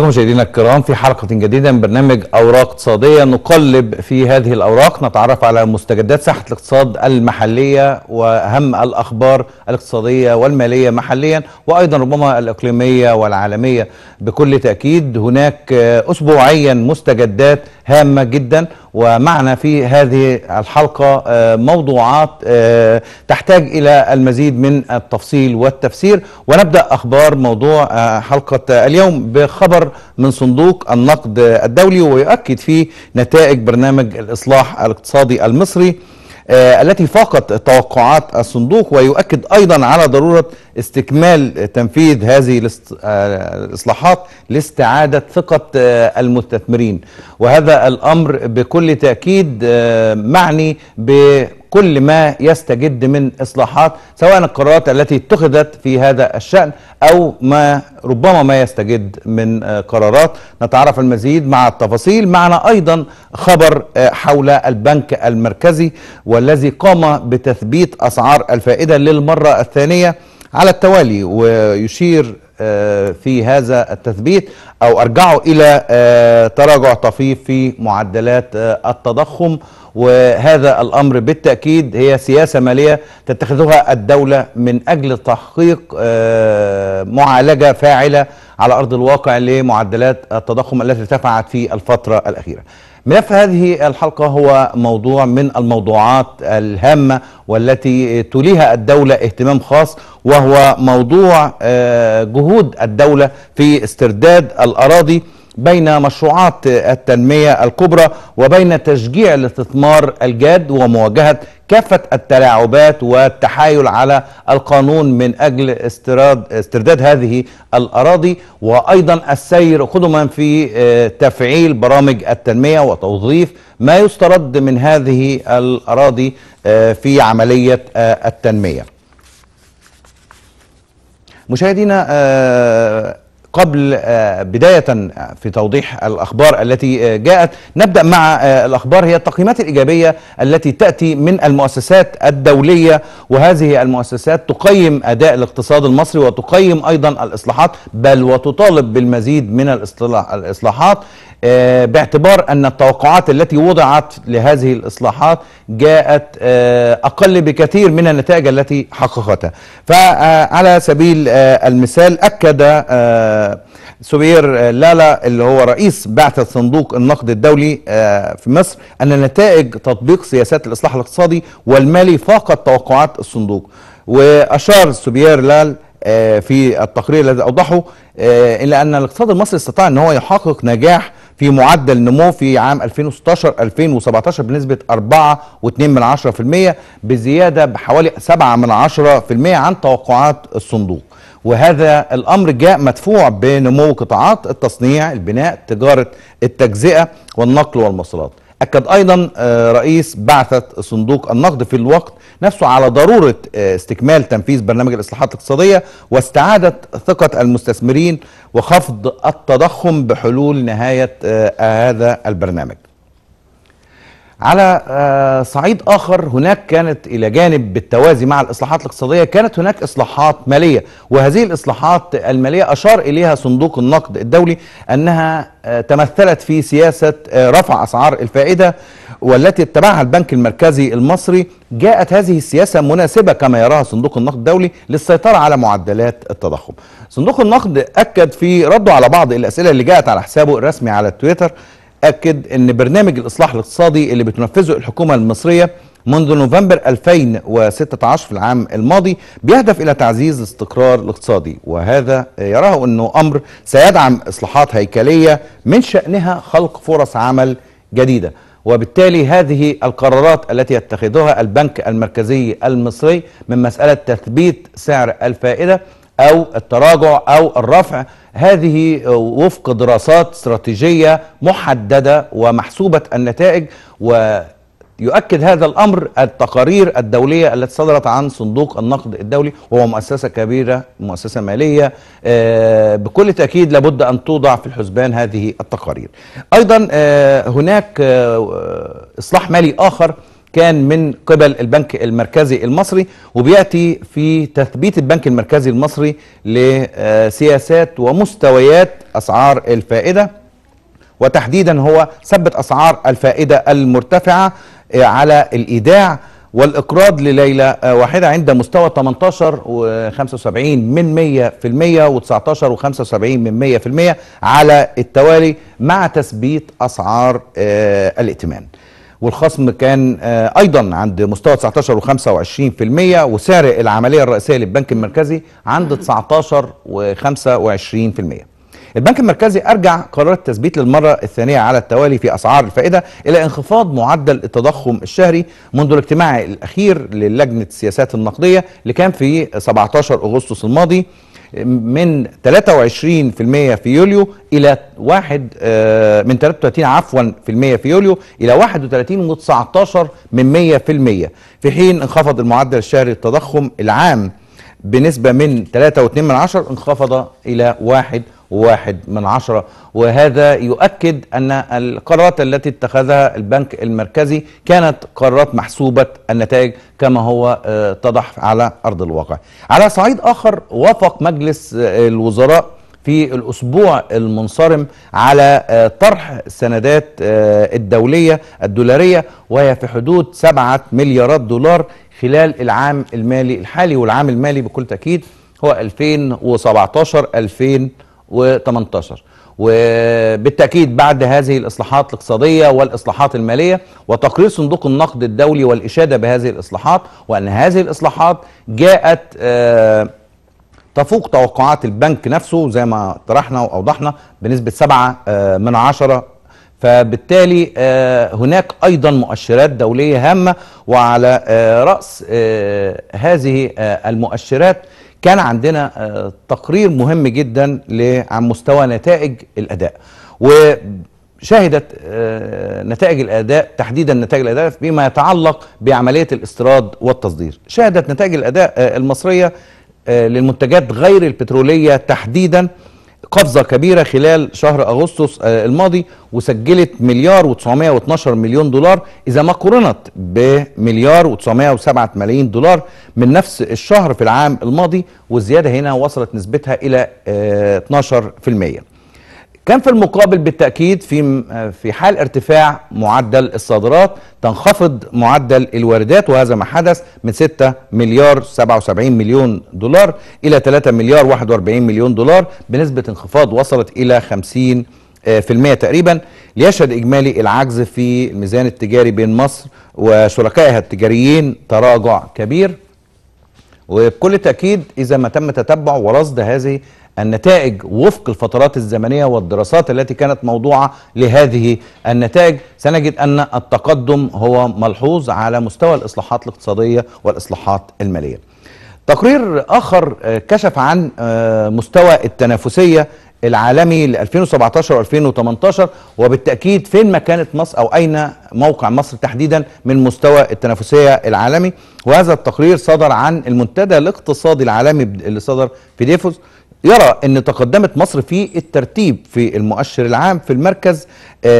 بكم مشاهدينا الكرام في حلقة جديدة من برنامج أوراق اقتصادية نقلب في هذه الأوراق نتعرف على مستجدات ساحة الاقتصاد المحلية وأهم الأخبار الاقتصادية والمالية محليا وأيضا ربما الإقليمية والعالمية بكل تأكيد هناك أسبوعيا مستجدات هامة جدا ومعنا في هذه الحلقة موضوعات تحتاج إلى المزيد من التفصيل والتفسير ونبدأ أخبار موضوع حلقة اليوم بخبر من صندوق النقد الدولي ويؤكد فيه نتائج برنامج الإصلاح الاقتصادي المصري التي فاقت توقعات الصندوق ويؤكد ايضا على ضروره استكمال تنفيذ هذه الاصلاحات لاستعاده ثقه المستثمرين وهذا الامر بكل تاكيد معني ب كل ما يستجد من اصلاحات سواء القرارات التي اتخذت في هذا الشان او ما ربما ما يستجد من قرارات نتعرف المزيد مع التفاصيل معنا ايضا خبر حول البنك المركزي والذي قام بتثبيت اسعار الفائده للمره الثانيه على التوالي ويشير في هذا التثبيت او ارجعه الى تراجع طفيف في معدلات التضخم وهذا الامر بالتاكيد هي سياسه ماليه تتخذها الدوله من اجل تحقيق معالجه فاعله على ارض الواقع لمعدلات التضخم التي ارتفعت في الفتره الاخيره. ملف هذه الحلقه هو موضوع من الموضوعات الهامه والتي توليها الدوله اهتمام خاص وهو موضوع جهود الدوله في استرداد الاراضي بين مشروعات التنمية الكبرى وبين تشجيع الاستثمار الجاد ومواجهة كافة التلاعبات والتحايل على القانون من أجل استراد استرداد هذه الأراضي وأيضا السير قدما في تفعيل برامج التنمية وتوظيف ما يسترد من هذه الأراضي في عملية التنمية مشاهدينا قبل بداية في توضيح الأخبار التي جاءت نبدأ مع الأخبار هي التقييمات الإيجابية التي تأتي من المؤسسات الدولية وهذه المؤسسات تقيم أداء الاقتصاد المصري وتقيم أيضا الإصلاحات بل وتطالب بالمزيد من الإصلاحات باعتبار أن التوقعات التي وضعت لهذه الإصلاحات جاءت أقل بكثير من النتائج التي حققتها فعلى سبيل المثال أكد سوبير لالا اللي هو رئيس بعثة صندوق النقد الدولي في مصر أن نتائج تطبيق سياسات الإصلاح الاقتصادي والمالي فاقت توقعات الصندوق وأشار سوبير لال في التقرير الذي أوضحه إلى أن الاقتصاد المصري استطاع أن هو يحقق نجاح في معدل نمو في عام 2016 2017 بنسبة 4.2% بزيادة بحوالي 7% عن توقعات الصندوق وهذا الامر جاء مدفوع بنمو قطاعات التصنيع البناء تجاره التجزئه والنقل والمواصلات اكد ايضا رئيس بعثه صندوق النقد في الوقت نفسه على ضروره استكمال تنفيذ برنامج الاصلاحات الاقتصاديه واستعاده ثقه المستثمرين وخفض التضخم بحلول نهايه هذا البرنامج على صعيد اخر هناك كانت الى جانب بالتوازي مع الاصلاحات الاقتصاديه كانت هناك اصلاحات ماليه وهذه الاصلاحات الماليه اشار اليها صندوق النقد الدولي انها تمثلت في سياسه رفع اسعار الفائده والتي اتبعها البنك المركزي المصري جاءت هذه السياسه مناسبه كما يراها صندوق النقد الدولي للسيطره على معدلات التضخم. صندوق النقد اكد في رده على بعض الاسئله اللي جاءت على حسابه الرسمي على تويتر أكد أن برنامج الإصلاح الاقتصادي اللي بتنفذه الحكومة المصرية منذ نوفمبر 2016 في العام الماضي بيهدف إلى تعزيز الاستقرار الاقتصادي وهذا يراه أنه أمر سيدعم إصلاحات هيكلية من شأنها خلق فرص عمل جديدة وبالتالي هذه القرارات التي يتخذها البنك المركزي المصري من مسألة تثبيت سعر الفائدة أو التراجع أو الرفع هذه وفق دراسات استراتيجية محددة ومحسوبة النتائج ويؤكد هذا الأمر التقارير الدولية التي صدرت عن صندوق النقد الدولي وهو مؤسسة كبيرة مؤسسة مالية بكل تأكيد لابد أن توضع في الحسبان هذه التقارير أيضا هناك إصلاح مالي آخر كان من قبل البنك المركزي المصري وبياتي في تثبيت البنك المركزي المصري لسياسات ومستويات اسعار الفائده وتحديدا هو ثبت اسعار الفائده المرتفعه على الايداع والاقراض لليله واحده عند مستوى 18 و75 من 100% و19 و75 من 100% على التوالي مع تثبيت اسعار الائتمان والخصم كان ايضا عند مستوى 19 و25% وسعر العمليه الرئيسيه للبنك المركزي عند 19 و25% البنك المركزي ارجع قرار التثبيت للمره الثانيه على التوالي في اسعار الفائده الى انخفاض معدل التضخم الشهري منذ الاجتماع الاخير للجنه السياسات النقديه اللي كان في 17 اغسطس الماضي من 23% في يوليو الى واحد من 33 عفوا في المية في يوليو الى 31 و19 من 100% في حين انخفض المعدل الشهري للتضخم العام بنسبة من 3.2 من عشر انخفض إلى واحد وواحد من عشرة وهذا يؤكد أن القرارات التي اتخذها البنك المركزي كانت قرارات محسوبة النتائج كما هو اتضح على أرض الواقع على صعيد آخر وافق مجلس الوزراء في الأسبوع المنصرم على طرح السندات الدولية الدولارية وهي في حدود سبعة مليارات دولار خلال العام المالي الحالي والعام المالي بكل تأكيد هو 2017 2018 وبالتأكيد بعد هذه الإصلاحات الاقتصادية والإصلاحات المالية وتقرير صندوق النقد الدولي والإشادة بهذه الإصلاحات وأن هذه الإصلاحات جاءت آه تفوق توقعات البنك نفسه زي ما طرحنا وأوضحنا بنسبة سبعة آه من عشرة فبالتالي آه هناك ايضا مؤشرات دوليه هامه وعلى آه راس آه هذه المؤشرات كان عندنا تقرير مهم جدا عن مستوى نتائج الاداء وشهدت نتائج الاداء تحديدا نتائج الاداء فيما يتعلق بعمليه الاستيراد والتصدير شهدت نتائج الاداء المصريه للمنتجات غير البتروليه تحديدا قفزة كبيرة خلال شهر أغسطس الماضي وسجلت مليار و912 مليون دولار إذا ما قرنت بمليار و907 ملايين دولار من نفس الشهر في العام الماضي والزيادة هنا وصلت نسبتها إلى 12% كان في المقابل بالتأكيد في في حال ارتفاع معدل الصادرات تنخفض معدل الواردات وهذا ما حدث من 6 مليار 77 مليون دولار إلى 3 مليار 41 مليون دولار بنسبة انخفاض وصلت إلى 50 في المية تقريبا ليشهد إجمالي العجز في الميزان التجاري بين مصر وشركائها التجاريين تراجع كبير وبكل تأكيد إذا ما تم تتبع ورصد هذه النتائج وفق الفترات الزمنية والدراسات التي كانت موضوعة لهذه النتائج سنجد أن التقدم هو ملحوظ على مستوى الإصلاحات الاقتصادية والإصلاحات المالية تقرير آخر كشف عن مستوى التنافسية العالمي ل 2017 و2018 وبالتاكيد فين مكانه مصر او اين موقع مصر تحديدا من مستوى التنافسيه العالمي وهذا التقرير صدر عن المنتدى الاقتصادي العالمي اللي صدر في ديفوس يرى ان تقدمت مصر في الترتيب في المؤشر العام في المركز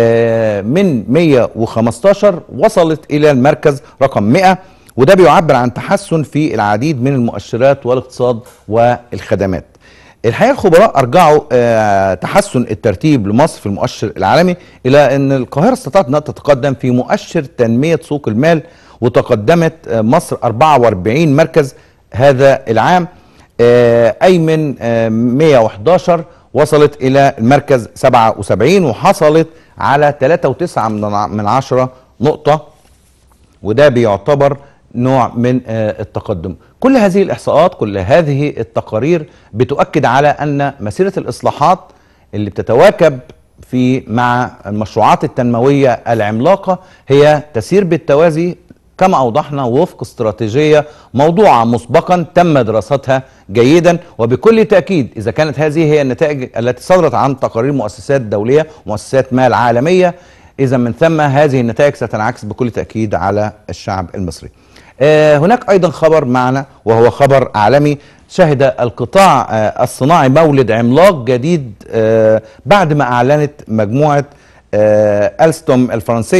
من 115 وصلت الى المركز رقم 100 وده بيعبر عن تحسن في العديد من المؤشرات والاقتصاد والخدمات الحقيقه الخبراء ارجعوا آه تحسن الترتيب لمصر في المؤشر العالمي الى ان القاهره استطاعت انها تتقدم في مؤشر تنميه سوق المال وتقدمت آه مصر 44 مركز هذا العام آه اي من 111 وصلت الى المركز 77 وحصلت على 3.9 من عشرة نقطه وده بيعتبر نوع من التقدم كل هذه الإحصاءات كل هذه التقارير بتؤكد على أن مسيرة الإصلاحات اللي بتتواكب في مع المشروعات التنموية العملاقة هي تسير بالتوازي كما أوضحنا وفق استراتيجية موضوعة مسبقا تم دراستها جيدا وبكل تأكيد إذا كانت هذه هي النتائج التي صدرت عن تقارير مؤسسات دولية مؤسسات مال عالمية إذا من ثم هذه النتائج ستنعكس بكل تأكيد على الشعب المصري آه هناك أيضا خبر معنا وهو خبر عالمي شهد القطاع آه الصناعي مولد عملاق جديد آه بعد ما أعلنت مجموعة ألستوم الفرنسية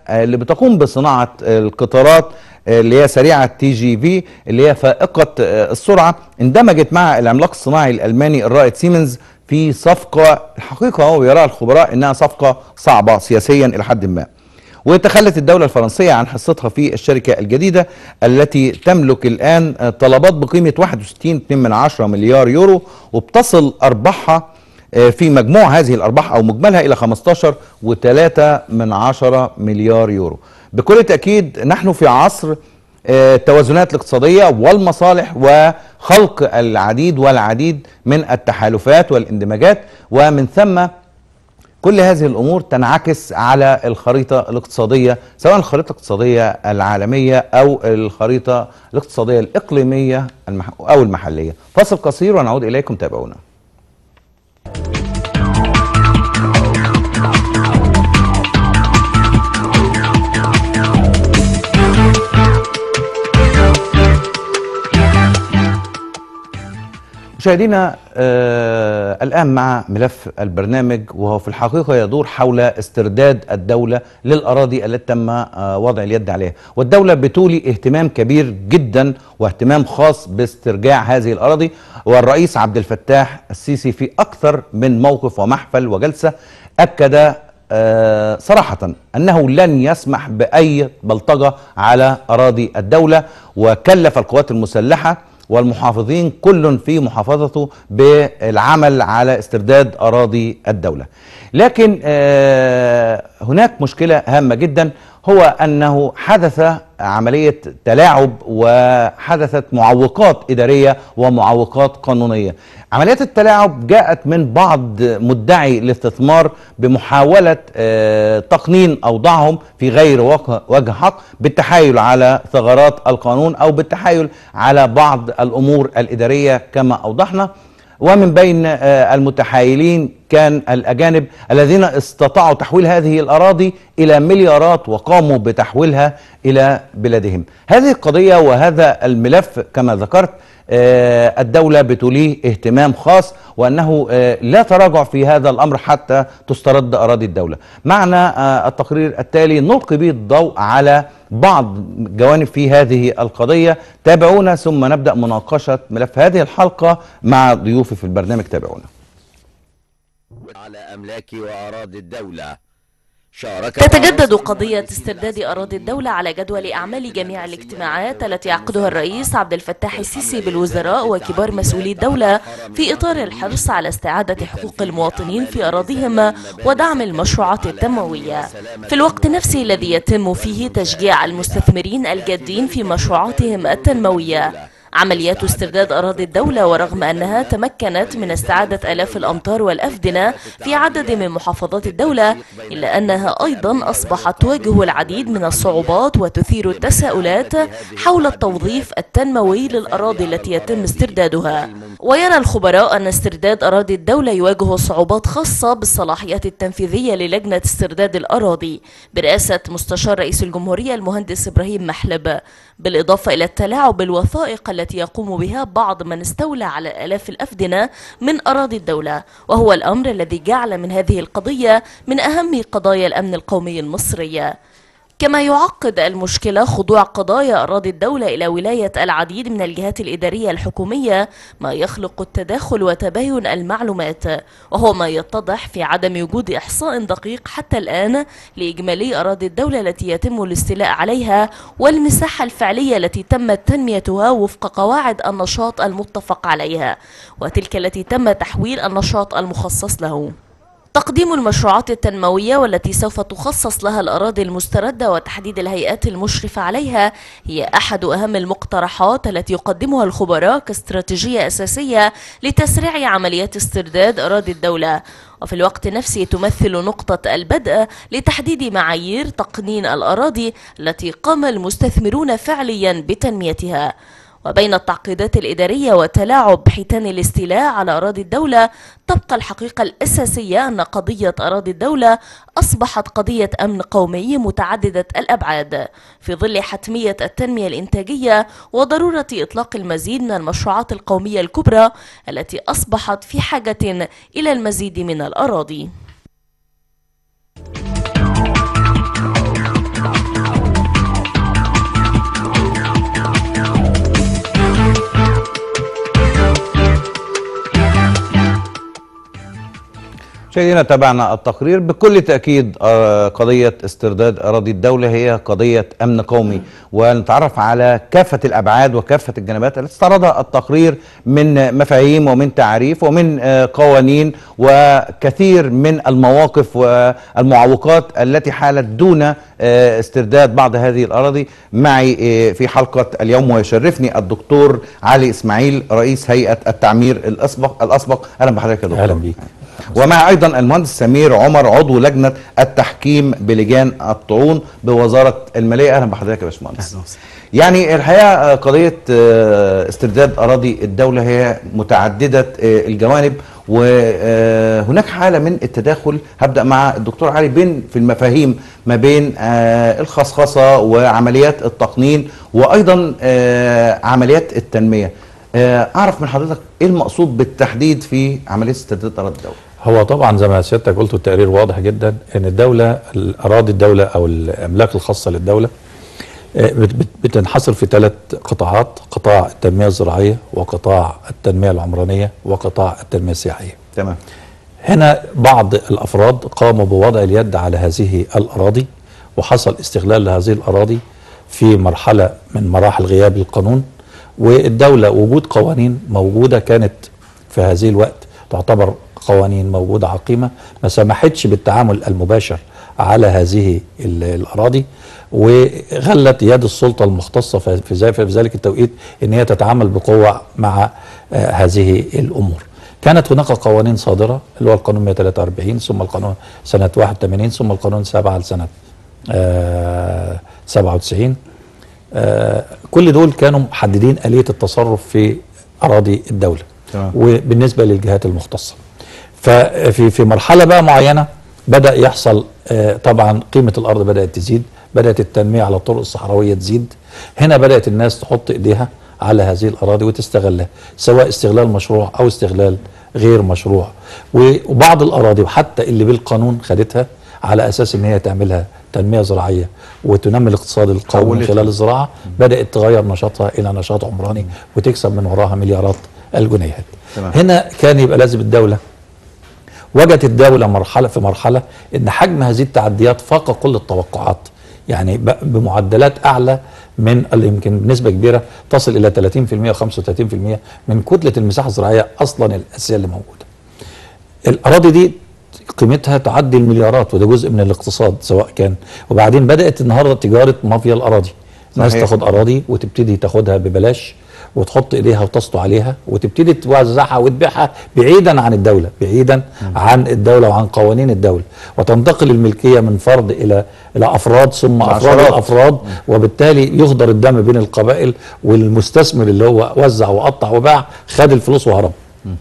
اللي بتقوم بصناعه القطارات اللي هي سريعه تي جي في اللي هي فائقه السرعه اندمجت مع العملاق الصناعي الالماني الرائد سيمنز في صفقه الحقيقه هو يراها الخبراء انها صفقه صعبه سياسيا الى حد ما. وتخلت الدولة الفرنسية عن حصتها في الشركة الجديدة التي تملك الآن طلبات بقيمة 61.2 مليار يورو وبتصل أرباحها في مجموع هذه الأرباح أو مجملها إلى 15 و3 من عشرة مليار يورو بكل تأكيد نحن في عصر التوازنات الاقتصادية والمصالح وخلق العديد والعديد من التحالفات والاندماجات ومن ثم كل هذه الامور تنعكس على الخريطه الاقتصاديه سواء الخريطه الاقتصاديه العالميه او الخريطه الاقتصاديه الاقليميه او المحليه فاصل قصير ونعود اليكم تابعونا مشاهدينا آه الآن مع ملف البرنامج وهو في الحقيقة يدور حول استرداد الدولة للأراضي التي تم آه وضع اليد عليها والدولة بتولي اهتمام كبير جدا واهتمام خاص باسترجاع هذه الأراضي والرئيس عبد الفتاح السيسي في أكثر من موقف ومحفل وجلسة أكد آه صراحة أنه لن يسمح بأي بلطجة على أراضي الدولة وكلف القوات المسلحة والمحافظين كل في محافظته بالعمل على استرداد اراضي الدوله. لكن هناك مشكله هامه جدا هو انه حدث عمليه تلاعب وحدثت معوقات اداريه ومعوقات قانونيه. عمليات التلاعب جاءت من بعض مدعي الاستثمار بمحاوله تقنين اوضاعهم في غير وجه حق بالتحايل على ثغرات القانون او بالتحايل على بعض الامور الاداريه كما اوضحنا. ومن بين المتحايلين كان الأجانب الذين استطاعوا تحويل هذه الأراضي إلى مليارات وقاموا بتحويلها إلى بلادهم هذه القضية وهذا الملف كما ذكرت الدولة بتوليه اهتمام خاص وأنه لا تراجع في هذا الأمر حتى تسترد أراضي الدولة معنا التقرير التالي نلقي به الضوء على بعض جوانب في هذه القضية تابعونا ثم نبدأ مناقشة ملف هذه الحلقة مع ضيوفي في البرنامج تابعونا على أملاك وأراضي الدولة شارك تتجدد قضية استرداد أراضي الدولة على جدول أعمال جميع الاجتماعات التي يعقدها الرئيس عبد الفتاح السيسي بالوزراء وكبار مسؤولي الدولة في إطار الحرص على استعادة حقوق المواطنين في أراضيهم ودعم المشروعات التنموية في الوقت نفسه الذي يتم فيه تشجيع المستثمرين الجادين في مشروعاتهم التنموية عمليات استرداد أراضي الدولة ورغم أنها تمكنت من استعادة آلاف الأمطار والأفدنة في عدد من محافظات الدولة إلا أنها أيضا أصبحت تواجه العديد من الصعوبات وتثير التساؤلات حول التوظيف التنموي للأراضي التي يتم استردادها ويرى الخبراء أن استرداد أراضي الدولة يواجه صعوبات خاصة بالصلاحيات التنفيذية للجنة استرداد الأراضي برئاسة مستشار رئيس الجمهورية المهندس إبراهيم محلب بالإضافة إلى التلاعب الوثائق التي يقوم بها بعض من استولى على آلاف الأفدنة من أراضي الدولة وهو الأمر الذي جعل من هذه القضية من أهم قضايا الأمن القومي المصرية كما يعقد المشكلة خضوع قضايا أراضي الدولة إلى ولاية العديد من الجهات الإدارية الحكومية ما يخلق التداخل وتباين المعلومات وهو ما يتضح في عدم وجود إحصاء دقيق حتى الآن لإجمالي أراضي الدولة التي يتم الاستيلاء عليها والمساحة الفعلية التي تمت تنميتها وفق قواعد النشاط المتفق عليها وتلك التي تم تحويل النشاط المخصص له تقديم المشروعات التنموية والتي سوف تخصص لها الأراضي المستردة وتحديد الهيئات المشرفة عليها هي أحد أهم المقترحات التي يقدمها الخبراء كاستراتيجية أساسية لتسريع عمليات استرداد أراضي الدولة وفي الوقت نفسه تمثل نقطة البدء لتحديد معايير تقنين الأراضي التي قام المستثمرون فعليا بتنميتها وبين التعقيدات الإدارية وتلاعب حيتان الاستيلاء على أراضي الدولة تبقى الحقيقة الأساسية أن قضية أراضي الدولة أصبحت قضية أمن قومي متعددة الأبعاد في ظل حتمية التنمية الإنتاجية وضرورة إطلاق المزيد من المشروعات القومية الكبرى التي أصبحت في حاجة إلى المزيد من الأراضي مشاهدينا تابعنا التقرير بكل تأكيد آه، قضية استرداد أراضي الدولة هي قضية أمن قومي ونتعرف على كافة الأبعاد وكافة الجنبات التي استعرضها التقرير من مفاهيم ومن تعريف ومن آه، قوانين وكثير من المواقف والمعوقات التي حالت دون آه، استرداد بعض هذه الأراضي معي آه، في حلقة اليوم ويشرفني الدكتور علي إسماعيل رئيس هيئة التعمير الأسبق الأسبق أهلا بحضرتك يا دكتور اهلا بيك ومع ايضا المهندس سمير عمر عضو لجنه التحكيم بلجان الطعون بوزاره الماليه اهلا بحضرتك يا باشمهندس يعني الحقيقه آه، قضيه آه، استرداد اراضي الدوله هي متعدده آه، الجوانب وهناك حاله من التداخل هبدا مع الدكتور علي بين في المفاهيم ما بين آه، الخصخصه وعمليات التقنين وايضا آه، عمليات التنميه آه، اعرف من حضرتك ايه المقصود بالتحديد في عمليه استرداد اراضي الدوله هو طبعا زي ما سيادتك قلت التقرير واضح جدا ان الدوله الاراضي الدوله او الاملاك الخاصه للدوله آه، بت- بت- بتنحصر في ثلاث قطاعات قطاع التنميه الزراعيه وقطاع التنميه العمرانيه وقطاع التنميه السياحيه تمام هنا بعض الافراد قاموا بوضع اليد على هذه الاراضي وحصل استغلال لهذه الاراضي في مرحله من مراحل غياب القانون والدوله وجود قوانين موجوده كانت في هذه الوقت تعتبر قوانين موجوده عقيمه ما سمحتش بالتعامل المباشر على هذه ال- الاراضي وغلت يد السلطه المختصه في في ذا- في ذلك التوقيت ان هي تتعامل بقوه مع آه، هذه الامور. كانت هناك قوانين صادره اللي هو القانون 143 ثم القانون سنه 81 ثم القانون 7 لسنه آه 97 آه كل دول كانوا محددين آلية التصرف في أراضي الدولة تمام. وبالنسبة للجهات المختصة ففي في مرحلة بقى معينة بدأ يحصل آه طبعا قيمة الأرض بدأت تزيد بدأت التنمية على الطرق الصحراوية تزيد هنا بدأت الناس تحط إيديها على هذه الأراضي وتستغلها سواء استغلال مشروع أو استغلال غير مشروع وبعض الأراضي وحتى اللي بالقانون خدتها على اساس ان هي تعملها تنميه زراعيه وتنمي الاقتصاد القومي من حولتها. خلال الزراعه بدات تغير نشاطها الى نشاط عمراني وتكسب من وراها مليارات الجنيهات. تمام. هنا كان يبقى لازم الدوله وجدت الدوله مرحله في مرحله ان حجم هذه التعديات فاق كل التوقعات يعني ب- بمعدلات اعلى من ال- يمكن بنسبه كبيره تصل الى 30% و35% من كتله المساحه الزراعيه اصلا الاساسيه اللي موجوده. الاراضي دي قيمتها تعدي المليارات وده جزء من الاقتصاد سواء كان وبعدين بدات النهارده تجاره مافيا الاراضي ناس صحيح. تاخد اراضي وتبتدي تاخدها ببلاش وتحط ايديها وتسطو عليها وتبتدي توزعها وتبيعها بعيدا عن الدوله بعيدا عن الدوله وعن قوانين الدوله وتنتقل الملكيه من فرد الى الى افراد ثم افراد عشرات. الافراد وبالتالي يهدر الدم بين القبائل والمستثمر اللي هو وزع وقطع وباع خد الفلوس وهرب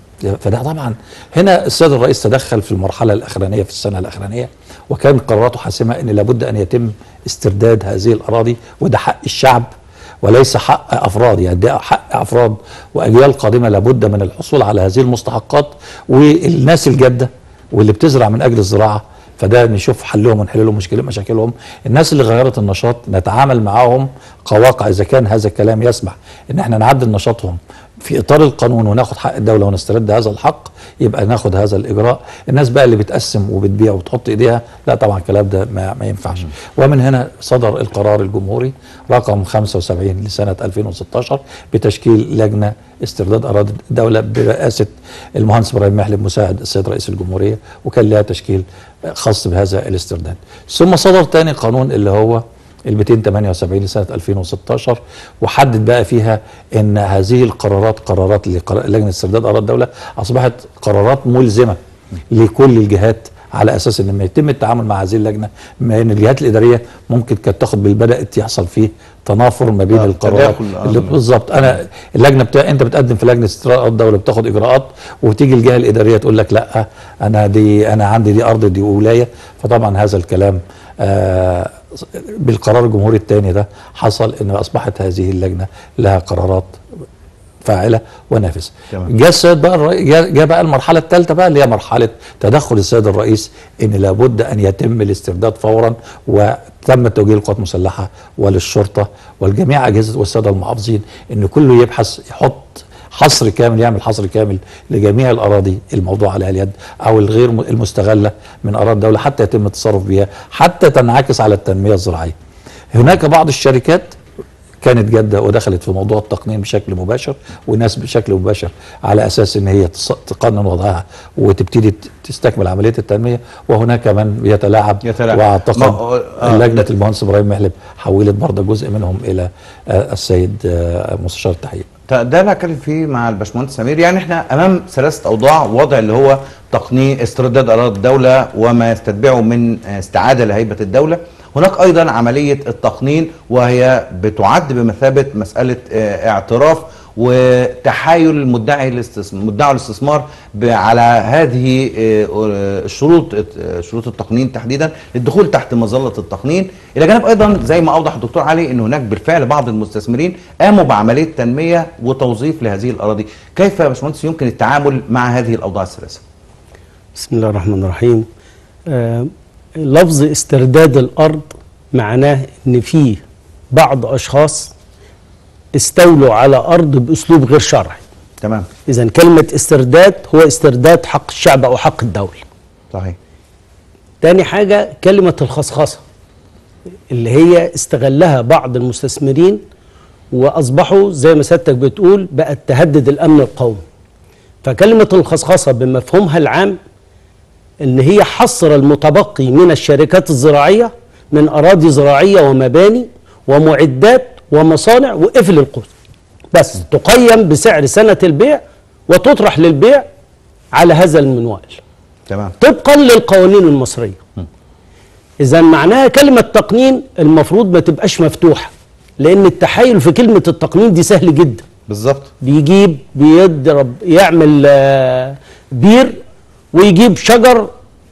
فده طبعا هنا السيد الرئيس تدخل في المرحله الاخرانيه في السنه الاخرانيه وكان قراراته حاسمه ان لابد ان يتم استرداد هذه الاراضي وده حق الشعب وليس حق افراد يعني ده حق افراد واجيال قادمه لابد من الحصول على هذه المستحقات والناس الجاده واللي بتزرع من اجل الزراعه فده نشوف حلهم ونحل لهم مشكله مشاكلهم الناس اللي غيرت النشاط نتعامل معاهم كواقع اذا كان هذا الكلام يسمح ان احنا نعدل نشاطهم في اطار القانون وناخد حق الدوله ونسترد هذا الحق يبقى ناخد هذا الاجراء الناس بقى اللي بتقسم وبتبيع وتحط ايديها لا طبعا الكلام ده ما, ما ينفعش ومن هنا صدر القرار الجمهوري رقم 75 لسنه 2016 بتشكيل لجنه استرداد اراضي الدوله برئاسه المهندس ابراهيم محلب مساعد السيد رئيس الجمهوريه وكان لها تشكيل خاص بهذا الاسترداد ثم صدر تاني قانون اللي هو ال 278 لسنه 2016 وحدد بقى فيها ان هذه القرارات قرارات لقرا- لجنه استرداد اراضي الدوله اصبحت قرارات ملزمه لكل الجهات على اساس ان لما يتم التعامل مع هذه اللجنه ما ان الجهات الاداريه ممكن كانت تاخد بال- بدات يحصل فيه تنافر ما بين آه، القرارات تداخل، آه. اللي بالظبط انا اللجنه بتاع انت بتقدم في لجنه استرداد الدوله بتاخد اجراءات وتيجي الجهه الاداريه تقول لك لا انا دي انا عندي دي ارض دي ولايه فطبعا هذا الكلام آه بالقرار الجمهوري الثاني ده حصل ان اصبحت هذه اللجنه لها قرارات فاعله ونافذه. تمام. جاء السيد بقى الرئي- جاء جاء بقى المرحله الثالثه بقى اللي هي مرحله تدخل السيد الرئيس ان لابد ان يتم الاسترداد فورا وتم توجيه القوات المسلحه وللشرطه والجميع اجهزه والساده المحافظين ان كله يبحث يحط حصر كامل يعمل حصر كامل لجميع الاراضي الموضوع عليها اليد او الغير م- المستغله من اراضي الدوله حتى يتم التصرف بها حتى تنعكس على التنميه الزراعيه. هناك بعض الشركات كانت جاده ودخلت في موضوع التقنين بشكل مباشر وناس بشكل مباشر على اساس ان هي تص- تقنن وضعها وتبتدي ت- تستكمل عمليه التنميه وهناك من يتلاعب يتلاعب. واعتقد ما هو- آه. لجنه المهندس ابراهيم محلب حولت برضه جزء منهم الى آه، السيد آه، مستشار التحقيق ده اللي هتكلم فيه مع الباشمهندس سمير يعني احنا امام ثلاثه اوضاع وضع اللي هو تقنين استرداد اراضي الدوله وما يستتبعه من استعاده لهيبه الدوله هناك ايضا عمليه التقنين وهي بتعد بمثابه مساله اه، اعتراف وتحايل المدعي الاستثمار مدعي الاستثمار ب- على هذه اه، اه، الشروط اه، شروط التقنين تحديدا للدخول تحت مظله التقنين الى جانب ايضا زي ما اوضح الدكتور علي ان هناك بالفعل بعض المستثمرين قاموا بعمليه تنميه وتوظيف لهذه الاراضي كيف يا باشمهندس يمكن التعامل مع هذه الاوضاع الثلاثه بسم الله الرحمن الرحيم آه لفظ استرداد الارض معناه ان في بعض اشخاص استولوا على ارض باسلوب غير شرعي تمام اذا كلمه استرداد هو استرداد حق الشعب او حق الدوله صحيح تاني حاجه كلمه الخصخصه اللي هي استغلها بعض المستثمرين واصبحوا زي ما سيادتك بتقول بقت تهدد الامن القومي فكلمه الخصخصه بمفهومها العام ان هي حصر المتبقي من الشركات الزراعيه من اراضي زراعيه ومباني ومعدات ومصانع وقفل القوس بس تقيم بسعر سنه البيع وتطرح للبيع على هذا المنوال تمام طبقا للقوانين المصريه اذا معناها كلمه تقنين المفروض ما تبقاش مفتوحه لان التحايل في كلمه التقنين دي سهل جدا بالظبط بيجيب بيضرب يعمل آه، بير ويجيب شجر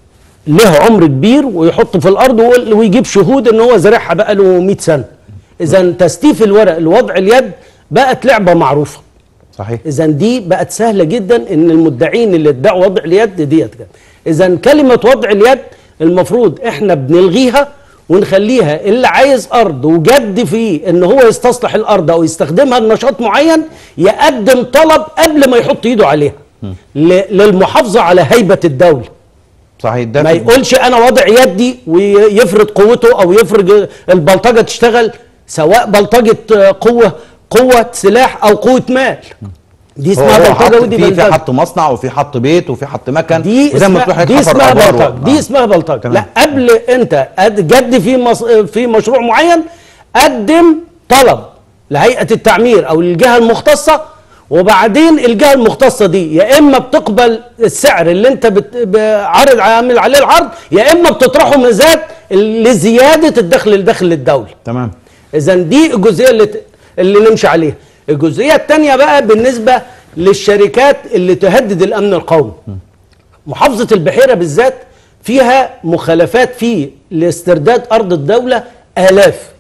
له عمر كبير ويحطه في الارض ويقول- ويجيب شهود ان هو زارعها بقى له 100 سنه اذا تستيف الورق لوضع اليد بقت لعبه معروفه صحيح اذا دي بقت سهله جدا ان المدعين اللي ادعوا وضع اليد ديت كده اذا كلمه وضع اليد المفروض احنا بنلغيها ونخليها اللي عايز ارض وجد فيه ان هو يستصلح الارض او يستخدمها لنشاط معين يقدم طلب قبل ما يحط ايده عليها ل- للمحافظه على هيبه الدوله صحيح ده ما يقولش انا وضع يدي ويفرض قوته او يفرض البلطجه تشتغل سواء بلطجه قوه قوه سلاح او قوه مال دي هو اسمها هو بلطجه حط ودي في في بلطجه حط مصنع وفي حط بيت وفي حط مكن دي وزي ما بتروح اسمها, هيك دي حفر اسمها آبار بلطجه و- دي آه. اسمها بلطجه تمام. لا قبل انت قد- جد في مص... في مشروع معين قدم طلب لهيئه التعمير او للجهه المختصه وبعدين الجهه المختصه دي يا اما بتقبل السعر اللي انت بت... ب- عارض عامل عليه العرض يا اما بتطرحه مزاد لزياده الدخل الدخل للدوله تمام اذا دي الجزئيه اللي ت- اللي نمشي عليها الجزئيه الثانيه بقى بالنسبه للشركات اللي تهدد الامن القومي محافظه البحيره بالذات فيها مخالفات في لاسترداد ارض الدوله الاف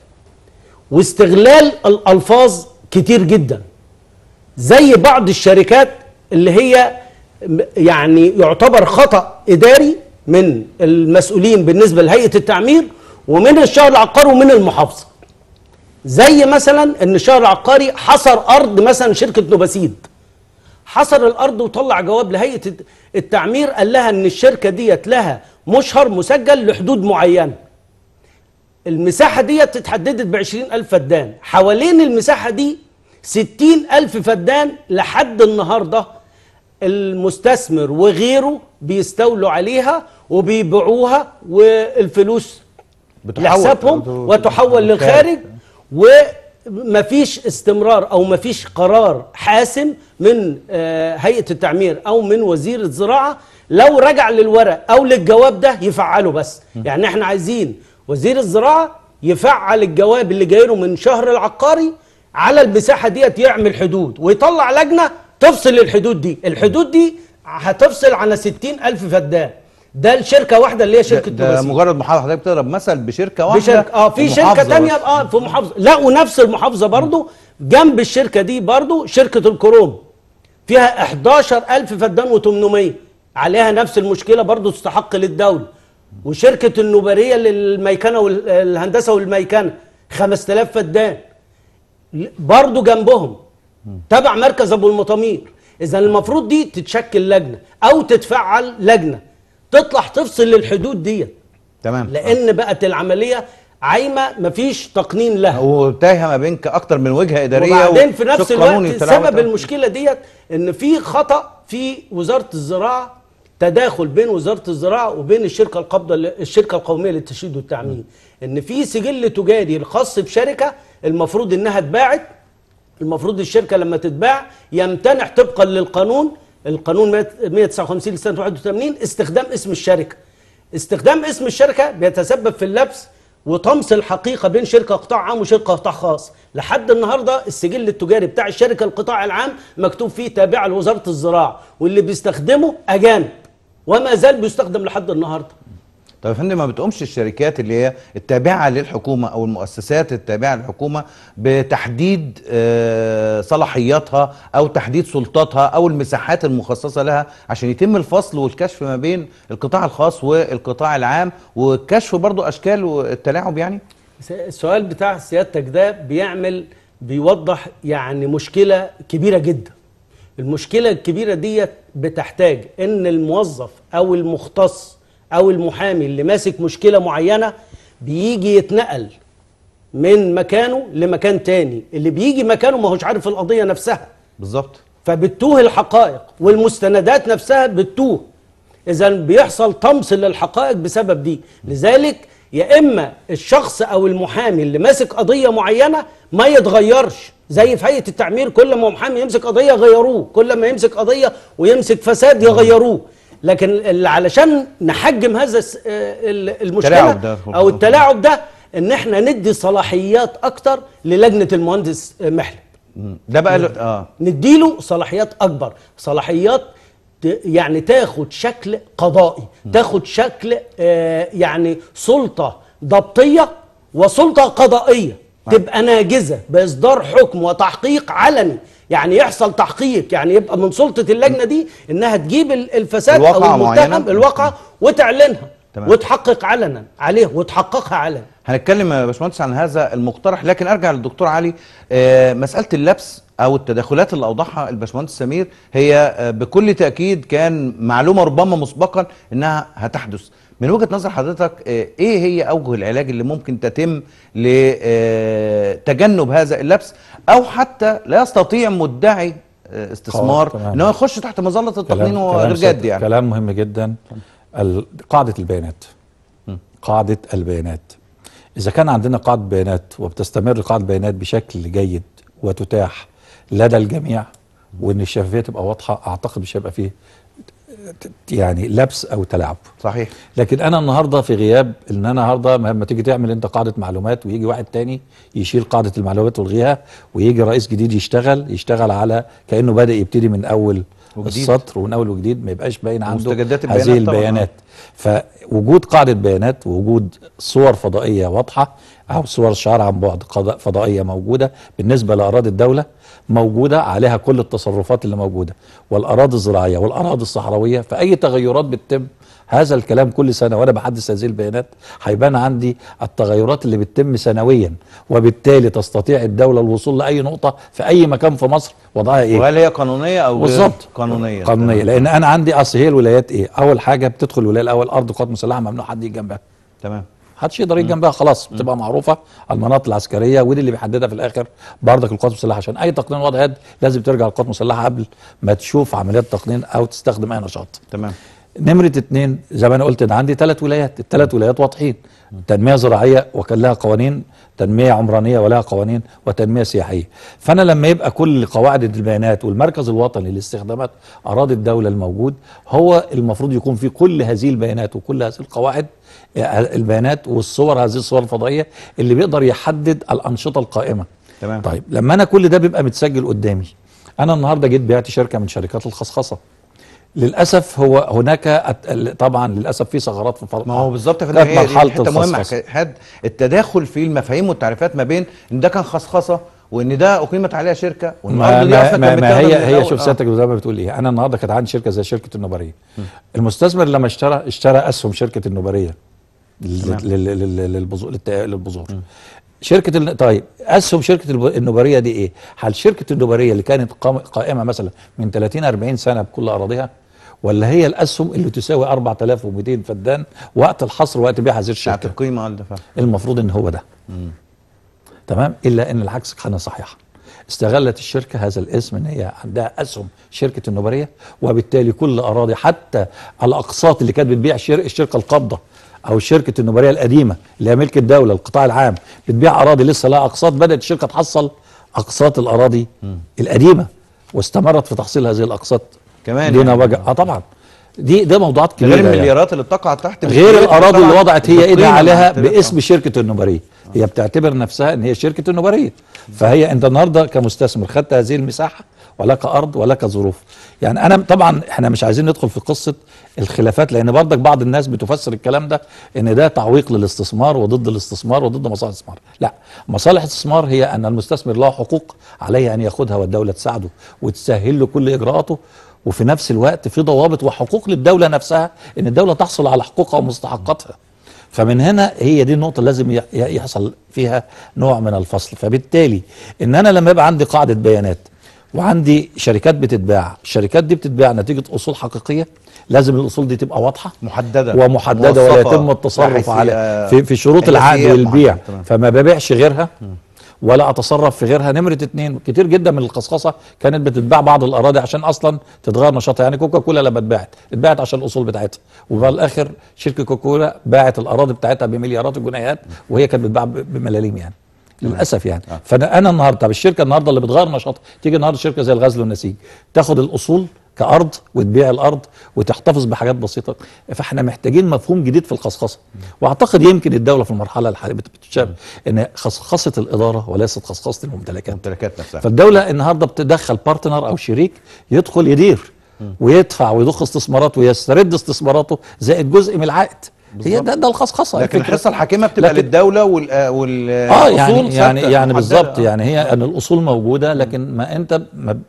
واستغلال الالفاظ كتير جدا زي بعض الشركات اللي هي م- يعني يعتبر خطأ إداري من المسؤولين بالنسبة لهيئة التعمير ومن الشهر العقاري ومن المحافظة زي مثلا ان الشهر العقاري حصر ارض مثلا شركه نوباسيد حصر الارض وطلع جواب لهيئه الت- التعمير قال لها ان الشركه ديت لها مشهر مسجل لحدود معينه المساحة دي اتحددت ب ألف فدان حوالين المساحة دي ستين ألف فدان لحد النهاردة المستثمر وغيره بيستولوا عليها وبيبيعوها والفلوس لحسابهم وتحول للخارج ومفيش استمرار او مفيش قرار حاسم من آه، هيئه التعمير او من وزير الزراعه لو رجع للورق او للجواب ده يفعله بس يعني احنا عايزين وزير الزراعه يفعل الجواب اللي جاي له من شهر العقاري على المساحه ديت يعمل حدود ويطلع لجنه تفصل الحدود دي الحدود دي هتفصل على 60 ألف فدان ده الشركه واحده اللي هي شركه ده نوباسيد. مجرد محاضره حضرتك بتضرب مثل بشركه واحده بشركة اه في شركه ومحافظة تانية بس. اه في محافظه لا ونفس المحافظه برضو جنب الشركه دي برضو شركه الكروم فيها 11000 فدان و800 عليها نفس المشكله برضو تستحق للدوله وشركه النوبريه للميكنه والهندسه والميكنه 5000 فدان برضو جنبهم تبع مركز ابو المطامير اذا المفروض دي تتشكل لجنه او تتفعل لجنه تطلع تفصل الحدود ديت تمام لان بقت العمليه عايمه مفيش تقنين لها وتايهه ما بينك اكتر من وجهه اداريه وبعدين في نفس وشق قانوني الوقت تلاعب سبب وتلاعب. المشكله ديت ان في خطا في وزاره الزراعه تداخل بين وزاره الزراعه وبين الشركه القابضه الشركه القوميه للتشييد والتعمير ان في سجل تجاري الخاص بشركه المفروض انها اتباعت المفروض الشركه لما تتباع يمتنع طبقا للقانون القانون 159 لسنه 81 استخدام اسم الشركه استخدام اسم الشركه بيتسبب في اللبس وطمس الحقيقه بين شركه قطاع عام وشركه قطاع خاص لحد النهارده السجل التجاري بتاع الشركه القطاع العام مكتوب فيه تابعه لوزاره الزراعه واللي بيستخدمه اجانب وما زال بيستخدم لحد النهارده طب يا فندم ما بتقومش الشركات اللي هي التابعه للحكومه او المؤسسات التابعه للحكومه بتحديد آه، صلاحياتها او تحديد سلطاتها او المساحات المخصصه لها عشان يتم الفصل والكشف ما بين القطاع الخاص والقطاع العام وكشف برضو اشكال التلاعب يعني السؤال بتاع سيادتك ده بيعمل بيوضح يعني مشكلة كبيرة جدا المشكلة الكبيرة ديت بتحتاج ان الموظف او المختص او المحامي اللي ماسك مشكلة معينة بيجي يتنقل من مكانه لمكان تاني اللي بيجي مكانه ما هوش عارف القضية نفسها بالظبط فبتوه الحقائق والمستندات نفسها بتوه اذا بيحصل طمس للحقائق بسبب دي لذلك يا اما الشخص او المحامي اللي ماسك قضيه معينه ما يتغيرش زي في هيئه التعمير كل ما محامي يمسك قضيه غيروه كل ما يمسك قضيه ويمسك فساد يغيروه لكن اللي علشان نحجم هذا الس- آه، ال- المشكله التلاعب ده. او التلاعب ده ان احنا ندي صلاحيات اكتر للجنه المهندس آه، محلب مم. ده بقى له- اه نديله صلاحيات اكبر صلاحيات ت- يعني تاخد شكل قضائي تاخد شكل آه يعني سلطه ضبطيه وسلطه قضائيه تبقى ناجزه باصدار حكم وتحقيق علني يعني يحصل تحقيق يعني يبقى من سلطه اللجنه دي انها تجيب ال- الفساد الواقعة او المتهم معينة. الواقعه وتعلنها تمام. وتحقق علنا عليه وتحققها علنا هنتكلم يا باشمهندس عن هذا المقترح لكن ارجع للدكتور علي آه، مساله اللبس او التدخلات اللي اوضحها الباشمهندس سمير هي آه، بكل تاكيد كان معلومه ربما مسبقا انها هتحدث من وجهه نظر حضرتك آه، ايه هي اوجه العلاج اللي ممكن تتم لتجنب هذا اللبس او حتى لا يستطيع مدعي آه، استثمار تمام. ان هو يخش تحت مظله التقنين كلام- وغير كلام جد سيادتك- يعني كلام مهم جدا ال- قاعدة البيانات قاعدة البيانات إذا كان عندنا قاعدة بيانات وبتستمر قاعدة بيانات بشكل جيد وتتاح لدى الجميع وإن الشفافية تبقى واضحة أعتقد مش هيبقى فيه ت- يعني لبس أو تلاعب صحيح لكن انا النهارده في غياب ان انا النهارده لما تيجي تعمل انت قاعده معلومات ويجي واحد تاني يشيل قاعده المعلومات ويلغيها ويجي رئيس جديد يشتغل يشتغل على كانه بدا يبتدي من اول وجديد. السطر ومن اول وجديد ما يبقاش باين عنده مستجدات هذه البيانات طبعاً. البيانات فوجود قاعده بيانات ووجود صور فضائيه واضحه او صور شعار عن بعد قضاء فضائيه موجوده بالنسبه لاراضي الدوله موجوده عليها كل التصرفات اللي موجوده والاراضي الزراعيه والاراضي الصحراويه فاي تغيرات بتتم هذا الكلام كل سنه وانا بحدث هذه البيانات هيبان عندي التغيرات اللي بتتم سنويا وبالتالي تستطيع الدوله الوصول لاي نقطه في اي مكان في مصر وضعها ايه وهل هي قانونيه او غير بالظبط قانونيه قانونيه لان انا عندي اصل هي الولايات ايه اول حاجه بتدخل الولايه الاول ارض قوات مسلحه ممنوع حد يجي جنبها تمام محدش يقدر يجي جنبها خلاص بتبقى معروفه المناطق العسكريه ودي اللي بيحددها في الاخر بردك القوات المسلحه عشان اي تقنين وضع يد لازم ترجع للقوات المسلحه قبل ما تشوف عمليات تقنين او تستخدم اي نشاط تمام نمرة اتنين زي ما انا قلت ان عندي ثلاث ولايات الثلاث ولايات واضحين تنمية زراعية وكان لها قوانين تنمية عمرانية ولها قوانين وتنمية سياحية فانا لما يبقى كل قواعد البيانات والمركز الوطني لاستخدامات اراضي الدولة الموجود هو المفروض يكون في كل هذه البيانات وكل هذه القواعد آه، البيانات والصور هذه الصور الفضائية اللي بيقدر يحدد الانشطة القائمة تمام. طيب لما انا كل ده بيبقى متسجل قدامي انا النهارده جيت بعت شركة من شركات الخصخصة للاسف هو هناك أت- ال- طبعا للاسف في ثغرات في فرق ما هو بالظبط في كانت هي دي مرحله حته مهمه الخصخصه حد التداخل في المفاهيم والتعريفات ما بين ان ده كان خصخصه وان ده اقيمت عليها شركه وان ما, الارض دي ما, اصلا ما, كانت ما متاخدة هي من هي الأول. شوف آه. سيادتك زي ما بتقول ايه انا النهارده كانت عندي شركه زي شركه النوبريه المستثمر لما اشترى اشترى اسهم شركه النوبريه لل- تمام. لل- لل- للبذور للت- للبذور شركه الن- طيب اسهم شركه الب- النوباريه دي ايه؟ هل شركه النوباريه اللي كانت قام- قائمه مثلا من 30 40 سنه بكل اراضيها ولا هي الاسهم اللي تساوي 4200 فدان وقت الحصر وقت بيع هذه ساعة الشركه القيمة على الدفع المفروض ان هو ده تمام الا ان العكس كان صحيحا استغلت الشركه هذا الاسم ان هي عندها اسهم شركه النوباريه وبالتالي كل اراضي حتى الاقساط اللي كانت بتبيع شر- الشركه القابضه او شركه النوباريه القديمه اللي هي ملك الدوله القطاع العام بتبيع اراضي لسه لها اقساط بدات الشركه تحصل اقساط الاراضي القديمه واستمرت في تحصيل هذه الاقساط كمان دون يعني. وجه اه طبعا دي ده موضوعات كبيره غير يعني. المليارات اللي بتقع تحت غير مليارات الاراضي اللي بتقع وضعت هي ايدها بالقيمة عليها المعترفة. باسم شركه النوباريه هي بتعتبر نفسها ان هي شركه النوباريه فهي انت النهارده كمستثمر خدت هذه المساحه ولك ارض ولك ظروف يعني انا طبعا احنا مش عايزين ندخل في قصه الخلافات لان برضك بعض الناس بتفسر الكلام ده ان ده تعويق للاستثمار وضد الاستثمار وضد مصالح الاستثمار لا مصالح الاستثمار هي ان المستثمر له حقوق عليه ان ياخذها والدوله تساعده وتسهل له كل اجراءاته وفي نفس الوقت في ضوابط وحقوق للدوله نفسها ان الدوله تحصل على حقوقها ومستحقاتها فمن هنا هي دي النقطة اللي لازم ي- ي- يحصل فيها نوع من الفصل فبالتالي ان انا لما يبقى عندي قاعدة بيانات وعندي شركات بتتباع الشركات دي بتتباع نتيجة اصول حقيقية لازم الاصول دي تبقى واضحة محددة ومحددة ولا موثقة. يتم التصرف بحيث على هي- في, في شروط العقد حيثيات والبيع محددة. تمام. فما ببيعش غيرها ولا اتصرف في غيرها نمرة اتنين كتير جدا من القصقصة كانت بتتباع بعض الاراضي عشان اصلا تتغير نشاطها يعني كوكا كولا لما اتباعت اتباعت عشان الاصول بتاعتها وفي الاخر شركة كوكا كولا باعت الاراضي بتاعتها بمليارات الجنيهات وهي كانت بتباع ب- بملاليم يعني للاسف يعني فانا انا النهارده طب الشركه النهارده اللي بتغير نشاطها تيجي النهارده شركه زي الغزل والنسيج تاخد الاصول كارض وتبيع الارض وتحتفظ بحاجات بسيطه فاحنا محتاجين مفهوم جديد في الخصخصه واعتقد يمكن الدوله في المرحله الحاليه بت- بتشاف ان خصخصه الاداره وليست خصخصه الممتلكات الممتلكات نفسها فالدوله النهارده بتدخل بارتنر او شريك يدخل يدير ويدفع ويضخ استثماراته ويسترد استثماراته زائد جزء من العائد هي ده ده الخصخصه لكن الفكرة. الحصة الحاكمة بتبقى لكن- للدولة وال آه، وال اه يعني الأصول يعني ثابتة يعني محددة. بالظبط يعني هي ان الاصول موجوده لكن ما انت ما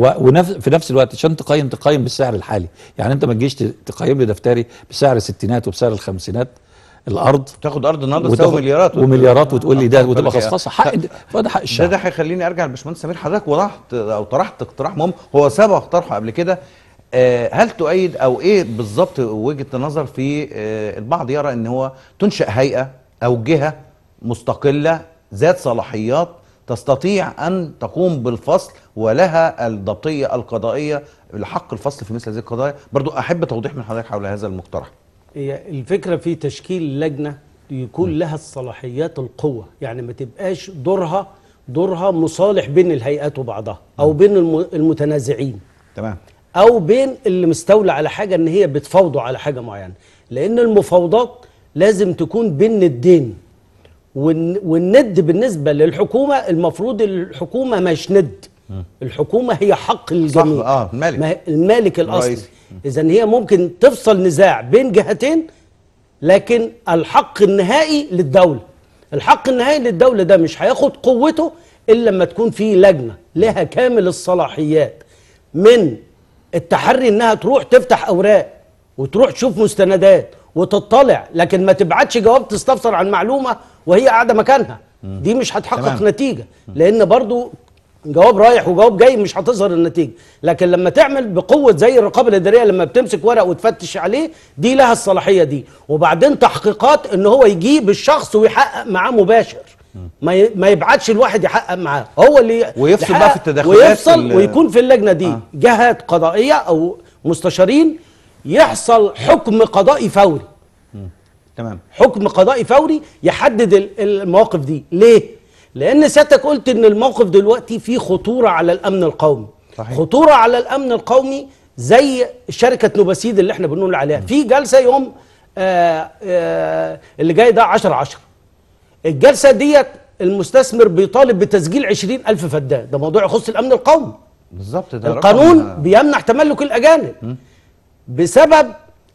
وفي نفس الوقت عشان تقيم تقيم بالسعر الحالي يعني انت ما تجيش ت- تقيم لي دفتري بسعر الستينات وبسعر الخمسينات الارض تاخد ارض النهارده وتاخد- تساوي مليارات ومليارات وتقول لي ده آه، وتبقى فلك- خصخصه حق فده حق ده الشعب ده هيخليني ارجع لباشمهندس سمير حضرتك وضحت او طرحت اقتراح مهم هو سبق طرحه قبل كده آه، هل تؤيد او ايه بالظبط وجهه النظر في آه، البعض يرى ان هو تنشا هيئه او جهه مستقله ذات صلاحيات تستطيع ان تقوم بالفصل ولها الضبطيه القضائيه لحق الفصل في مثل هذه القضايا برضو احب توضيح من حضرتك حول هذا المقترح هي الفكرة في تشكيل لجنة يكون لها الصلاحيات القوة يعني ما تبقاش دورها دورها مصالح بين الهيئات وبعضها أو بين الم- المتنازعين تمام أو بين اللي مستولى على حاجة إن هي بتفاوضوا على حاجة معينة لأن المفاوضات لازم تكون بين ندين والن- والند بالنسبة للحكومة المفروض الحكومة مش ند الحكومة هي حق الجميع اه المالك. ما هي المالك الأصلي الرئيسي. إذا هي ممكن تفصل نزاع بين جهتين لكن الحق النهائي للدولة الحق النهائي للدولة ده مش هياخد قوته إلا لما تكون في لجنة لها كامل الصلاحيات من التحري إنها تروح تفتح أوراق وتروح تشوف مستندات وتطلع لكن ما تبعتش جواب تستفسر عن معلومة وهي قاعدة مكانها دي مش هتحقق تمام. نتيجة لأن برضو جواب رايح وجواب جاي مش هتظهر النتيجه لكن لما تعمل بقوه زي الرقابه الاداريه لما بتمسك ورق وتفتش عليه دي لها الصلاحيه دي وبعدين تحقيقات ان هو يجيب الشخص ويحقق معاه مباشر ما ي- ما يبعتش الواحد يحقق معاه هو اللي ويفصل يحقق بقى في التدخلات ويفصل ال- ويكون في اللجنه دي جهات قضائيه او مستشارين يحصل حكم قضائي فوري تمام حكم قضائي فوري يحدد ال- المواقف دي ليه لان سيادتك قلت ان الموقف دلوقتي فيه خطوره على الامن القومي صحيح. خطوره على الامن القومي زي شركه نوباسيد اللي احنا بنقول عليها في جلسه يوم آآ آآ اللي جاي ده 10 10 الجلسه ديت المستثمر بيطالب بتسجيل 20000 فدان ده موضوع يخص الامن القومي بالظبط ده رقم- القانون بيمنع تملك الاجانب بسبب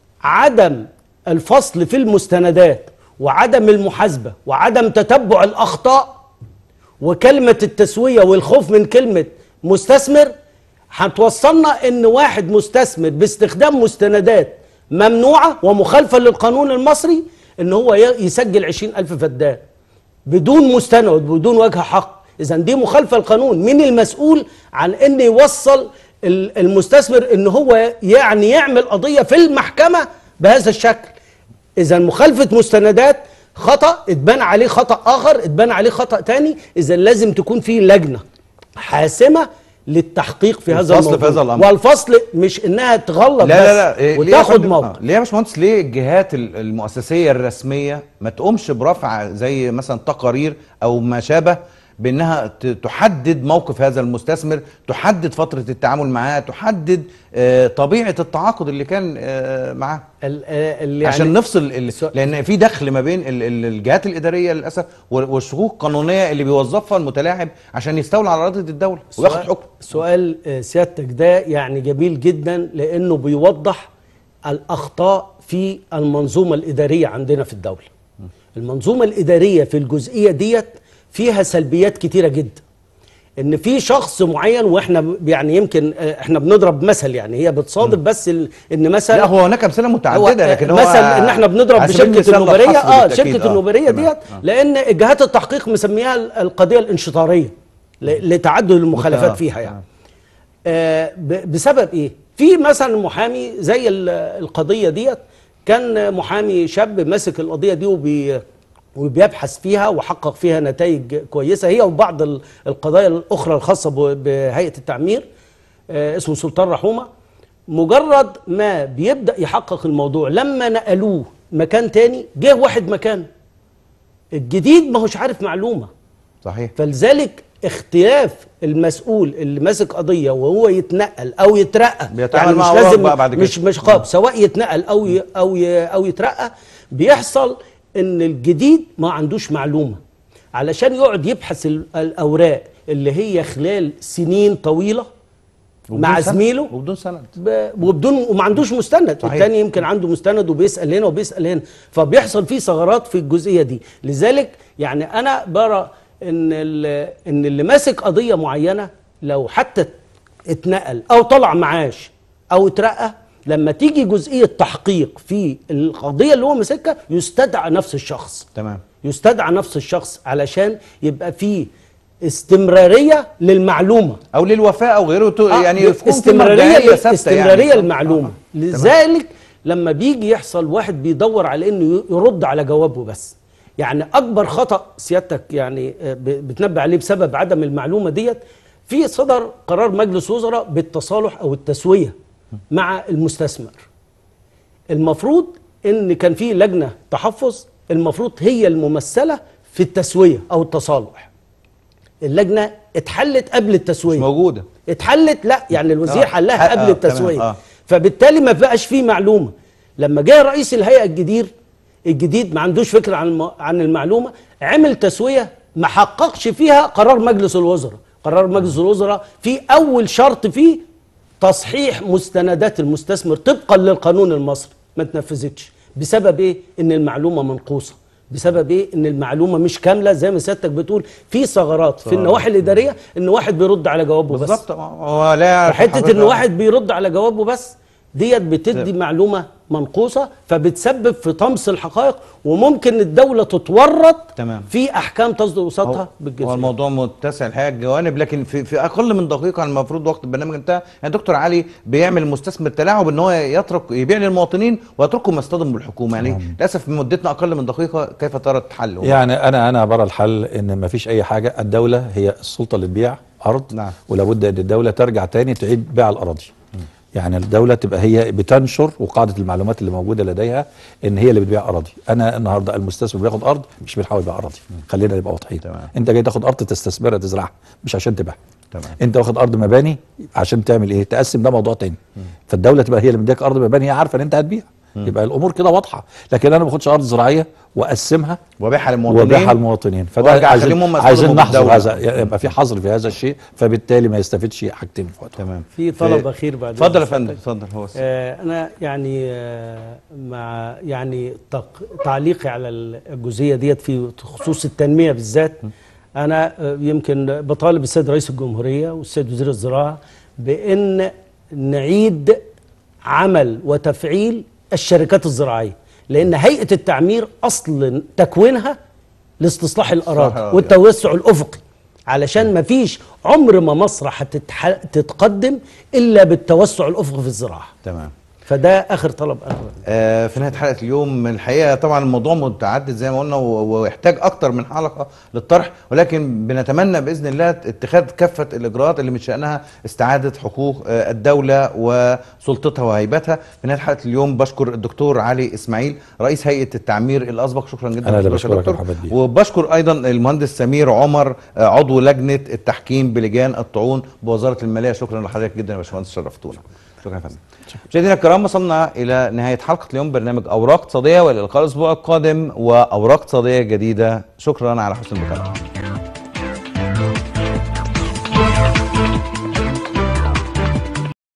عدم الفصل في المستندات وعدم المحاسبه وعدم تتبع الاخطاء وكلمه التسويه والخوف من كلمه مستثمر هتوصلنا ان واحد مستثمر باستخدام مستندات ممنوعه ومخالفه للقانون المصري ان هو ي- يسجل 20000 فدان بدون مستند بدون وجه حق اذا دي مخالفه القانون مين المسؤول عن ان يوصل ال- المستثمر ان هو يعني يعمل قضيه في المحكمه بهذا الشكل اذا مخالفه مستندات خطا اتبان عليه خطا اخر اتبان عليه خطا تاني اذا لازم تكون في لجنه حاسمه للتحقيق في هذا الفصل في الموضوع هذا الأمر. والفصل مش انها تغلط لا بس لا لا إيه، ليه يا وتاخد فندم؟ موقف آه، ليه يا باشمهندس ليه الجهات ال- المؤسسيه الرسميه ما تقومش برفع زي مثلا تقارير او ما شابه بانها ت- تحدد موقف هذا المستثمر تحدد فتره التعامل معاه تحدد آه، طبيعه التعاقد اللي كان آه، معاه ال- آه، ال- يعني عشان نفصل ال... سو- لان في دخل ما بين ال... ال- الجهات الاداريه للاسف وال- والشقوق القانونيه اللي بيوظفها المتلاعب عشان يستولي على اراضي الدوله وياخد سؤال- حكم سؤال آه، سيادتك ده يعني جميل جدا لانه بيوضح الاخطاء في المنظومه الاداريه عندنا في الدوله المنظومه الاداريه في الجزئيه ديت فيها سلبيات كتيره جدا ان في شخص معين واحنا ب- يعني يمكن آه، احنا بنضرب مثل يعني هي بتصادف بس ال- ان مثلا لا هو هناك امثله متعدده لكن هو مثل ان احنا بنضرب على سبيل بشركه المثال النوبريه الحصر اه بالتأكيد، شركه آه، النوبريه تمام، ديت آه. لان جهات التحقيق مسميها ال- القضيه الانشطاريه ل- لتعدد المخالفات آه، فيها يعني آه ب- بسبب ايه في مثلا محامي زي ال- القضيه ديت كان محامي شاب ماسك القضيه دي وبي وبيبحث فيها وحقق فيها نتائج كويسه هي وبعض ال- القضايا الاخرى الخاصه ب- بهيئه التعمير آه اسمه سلطان رحومه مجرد ما بيبدا يحقق الموضوع لما نقلوه مكان تاني جه واحد مكانه الجديد ما هوش عارف معلومه صحيح فلذلك اختلاف المسؤول اللي ماسك قضيه وهو يتنقل او يترقى بيتعامل مش مع أوراق لازم بقى بعد كده. مش مش خاب سواء يتنقل او ي او ي او يترقى بيحصل ان الجديد ما عندوش معلومه علشان يقعد يبحث ال- الاوراق اللي هي خلال سنين طويله مع وبدون سند- زميله وبدون سند ب- وبدون وما عندوش مستند صحيح. التاني يمكن عنده مستند وبيسال هنا وبيسال هنا فبيحصل فيه ثغرات في الجزئيه دي لذلك يعني انا برى ان ال- ان اللي ماسك قضيه معينه لو حتى اتنقل او طلع معاش او اترقى لما تيجي جزئيه تحقيق في القضيه اللي هو ماسكها يستدعى نفس الشخص تمام يستدعى نفس الشخص علشان يبقى فيه استمراريه للمعلومه او للوفاء او غيره تو- آه، يعني يكون في استمراريه مبدئية ثابتة استمراريه يعني. المعلومه آه، آه. تمام. لذلك لما بيجي يحصل واحد بيدور على انه يرد على جوابه بس يعني اكبر خطا سيادتك يعني آه، ب- بتنبه عليه بسبب عدم المعلومه ديت في صدر قرار مجلس وزراء بالتصالح او التسويه مع المستثمر المفروض ان كان في لجنه تحفظ المفروض هي الممثله في التسويه او التصالح اللجنه اتحلت قبل التسويه مش موجوده اتحلت لا يعني الوزير آه. حلها آه، قبل آه، التسويه تمام، آه. فبالتالي ما بقاش فيه معلومه لما جه رئيس الهيئه الجديد الجديد ما عندوش فكره عن الم... عن المعلومه عمل تسويه ما حققش فيها قرار مجلس الوزراء قرار مجلس الوزراء في اول شرط فيه تصحيح مستندات المستثمر طبقا للقانون المصري ما تنفذتش بسبب ايه ان المعلومه منقوصه بسبب ايه ان المعلومه مش كامله زي ما سيادتك بتقول في ثغرات في النواحي الاداريه ان واحد بيرد على جوابه بس بالظبط هو لا يعرف حته ان حضرتك- واحد بيرد على جوابه بس ديت بتدي معلومه منقوصه فبتسبب في طمس الحقائق وممكن الدوله تتورط تمام. في احكام تصدر هو, قصادها هو بالجزء الموضوع متسع الحقيقه الجوانب لكن في, في اقل من دقيقه عن المفروض وقت البرنامج انتهى يعني دكتور علي بيعمل المستثمر تلاعب ان هو يترك يبيع للمواطنين ويتركهم يصطدموا بالحكومه يعني للاسف مدتنا اقل من دقيقه كيف ترى الحل يعني انا انا برى الحل ان ما فيش اي حاجه الدوله هي السلطه اللي تبيع ارض نعم. ولابد ان الدوله ترجع تاني تعيد بيع الاراضي يعني الدوله تبقى هي بتنشر وقاعده المعلومات اللي موجوده لديها ان هي اللي بتبيع اراضي انا النهارده المستثمر بياخد ارض مش بيحاول يبيع اراضي خلينا نبقى واضحين تمام. انت جاي تاخد ارض تستثمرها تزرعها مش عشان تبيعها تمام. انت واخد ارض مباني عشان تعمل ايه تقسم ده موضوع تاني فالدوله تبقى هي اللي مديك ارض مباني هي عارفه ان انت هتبيع يبقى الامور كده واضحه لكن انا ما باخدش ارض زراعيه واقسمها وبيعها للمواطنين وبيعها المواطنين فده وارجع عايزين, اخليهم هم عايزين يصطدموا نحظر بالدولة. هذا يبقى في حظر في هذا الشيء فبالتالي ما يستفدش حاجتين في وقته تمام في طلب اخير بعد اتفضل يا إذن فندم سيادتك. اتفضل هو السؤال. آه، انا يعني آه، مع يعني تق- تعليقي على الجزئيه ديت في خصوص التنميه بالذات انا آه، يمكن بطالب السيد رئيس الجمهوريه والسيد وزير الزراعه بان نعيد عمل وتفعيل الشركات الزراعيه لان هيئه التعمير اصل تكوينها لاستصلاح الأراضي. الاراضي والتوسع الافقي علشان ما فيش عمر ما مصر هتتقدم الا بالتوسع الافقي في الزراعه تمام فده اخر طلب انا آه، في نهايه حلقه اليوم الحقيقه طبعا الموضوع متعدد زي ما قلنا و- ويحتاج اكتر من حلقه للطرح ولكن بنتمنى باذن الله اتخاذ كافه الاجراءات اللي من شانها استعاده حقوق آه، الدوله وسلطتها وهيبتها في نهايه حلقه اليوم بشكر الدكتور علي اسماعيل رئيس هيئه التعمير الاسبق شكرا جدا أنا اللي لحضرتك يا بشكرك يا دكتور. محمد بيه. وبشكر ايضا المهندس سمير عمر آه، عضو لجنه التحكيم بلجان الطعون بوزاره الماليه شكرا لحضرتك جدا يا باشمهندس شرفتونا شكرا يا فندم مشاهدينا الكرام وصلنا الى نهايه حلقه اليوم برنامج اوراق اقتصاديه والى اللقاء الاسبوع القادم واوراق اقتصاديه جديده شكرا على حسن المتابعه